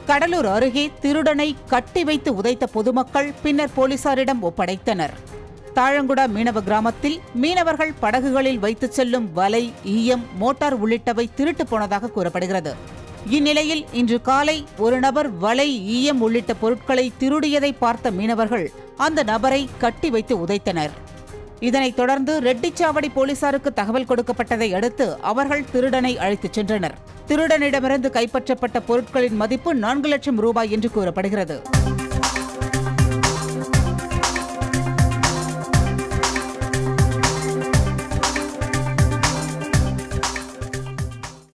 கடலூர் அருகே திருடனை கட்டி வைத்து உதைத்த பொதுமக்கள் பின்னர் போலீசாரிடம் ஒப்படைத்தனர் தாழங்குடா மீனவ கிராமத்தில் மீனவர்கள் படகுகளில் வைத்துச் செல்லும் வலை ஈயம் மோட்டார் உள்ளிட்டவை திருட்டு போனதாக கூறப்படுகிறது இந்நிலையில் இன்று காலை ஒரு நபர் வலை ஈயம் உள்ளிட்ட பொருட்களை திருடியதை பார்த்த மீனவர்கள் அந்த நபரை கட்டி வைத்து உதைத்தனர் இதனைத் தொடர்ந்து ரெட்டிச்சாவடி போலீசாருக்கு தகவல் கொடுக்கப்பட்டதை அடுத்து அவர்கள் திருடனை அழைத்துச் சென்றனர் திருடனிடமிருந்து கைப்பற்றப்பட்ட பொருட்களின் மதிப்பு நான்கு லட்சம் ரூபாய் என்று கூறப்படுகிறது